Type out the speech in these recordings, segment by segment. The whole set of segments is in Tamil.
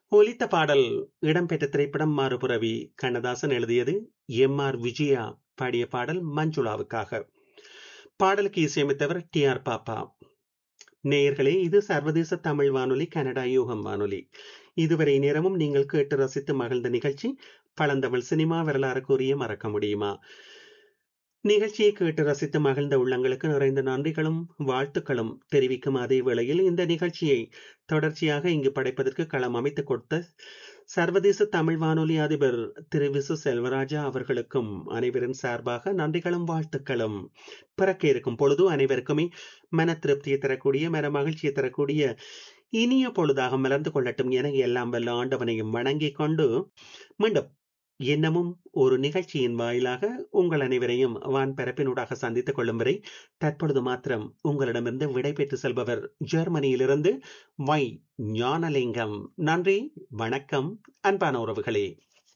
ஒலித்த பாடல் இடம்பெற்ற திரைப்படம் மாறுபுறவி கண்ணதாசன் எழுதியது எம் ஆர் விஜயா பாடிய பாடல் மஞ்சுளாவுக்காக பாடலுக்கு இசையமைத்தவர் டி ஆர் பாப்பா நேயர்களே இது சர்வதேச தமிழ் வானொலி கனடா யூகம் வானொலி இதுவரை நேரமும் நீங்கள் கேட்டு ரசித்து மகிழ்ந்த நிகழ்ச்சி பழந்தமிழ் சினிமா வரலாறு கூறிய மறக்க முடியுமா நிகழ்ச்சியை கேட்டு ரசித்து மகிழ்ந்த உள்ளங்களுக்கு நிறைந்த நன்றிகளும் வாழ்த்துக்களும் தெரிவிக்கும் அதே வேளையில் இந்த நிகழ்ச்சியை தொடர்ச்சியாக இங்கு படைப்பதற்கு களம் அமைத்துக் கொடுத்த சர்வதேச தமிழ் வானொலி அதிபர் திரு விசு செல்வராஜா அவர்களுக்கும் அனைவரின் சார்பாக நன்றிகளும் வாழ்த்துக்களும் பிறக்க இருக்கும் பொழுது அனைவருக்குமே மன திருப்தியை தரக்கூடிய மன மகிழ்ச்சியை தரக்கூடிய இனிய பொழுதாக மலர்ந்து கொள்ளட்டும் என எல்லாம் வல்ல ஆண்டவனையும் வணங்கிக் கொண்டு மீண்டும் இன்னமும் ஒரு நிகழ்ச்சியின் வாயிலாக உங்கள் அனைவரையும் வான் பரப்பினூடாக சந்தித்துக் கொள்ளும் வரை தற்பொழுது மாத்திரம் உங்களிடமிருந்து விடைபெற்று செல்பவர் ஜெர்மனியிலிருந்து வை ஞானலிங்கம் நன்றி வணக்கம் அன்பான உறவுகளே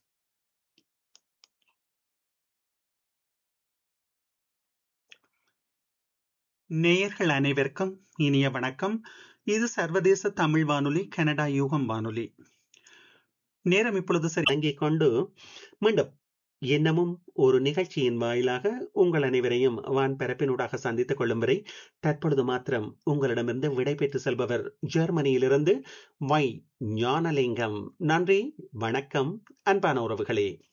நேயர்கள் அனைவருக்கும் இனிய வணக்கம் இது சர்வதேச தமிழ் வானொலி கனடா யூகம் வானொலி நேரம் இப்பொழுது சரி வழங்கிக் கொண்டு மீண்டும் இன்னமும் ஒரு நிகழ்ச்சியின் வாயிலாக உங்கள் அனைவரையும் வான் பரப்பினூடாக சந்தித்துக் கொள்ளும் வரை தற்பொழுது மாத்திரம் உங்களிடமிருந்து விடைபெற்று செல்பவர் ஜெர்மனியிலிருந்து வை ஞானலிங்கம் நன்றி வணக்கம் அன்பான உறவுகளே